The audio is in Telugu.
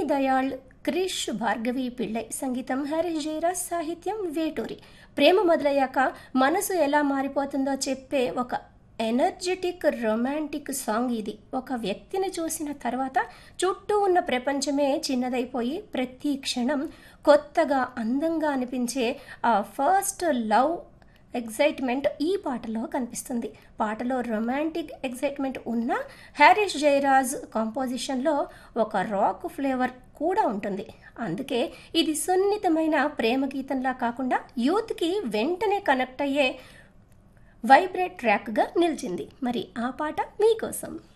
దయాళ్ క్రిష్ భార్గవి పిళ్ళై సంగీతం హరీష్ జయరాజ్ సాహిత్యం వేటూరి ప్రేమ మొదలయ్యాక మనసు ఎలా మారిపోతుందో చెప్పే ఒక ఎనర్జెటిక్ రొమాంటిక్ సాంగ్ ఇది ఒక వ్యక్తిని చూసిన తర్వాత చుట్టూ ఉన్న ప్రపంచమే చిన్నదైపోయి ప్రతి క్షణం కొత్తగా అందంగా అనిపించే ఆ ఫస్ట్ లవ్ ఎగ్జైట్మెంట్ ఈ పాటలో కనిపిస్తుంది పాటలో రొమాంటిక్ ఎగ్జైట్మెంట్ ఉన్న హ్యారీష్ జయరాజ్ కాంపోజిషన్లో ఒక రాక్ ఫ్లేవర్ కూడా ఉంటుంది అందుకే ఇది సున్నితమైన ప్రేమ గీతంలా కాకుండా యూత్కి వెంటనే కనెక్ట్ అయ్యే వైబ్రేట్ ట్రాక్గా నిలిచింది మరి ఆ పాట మీకోసం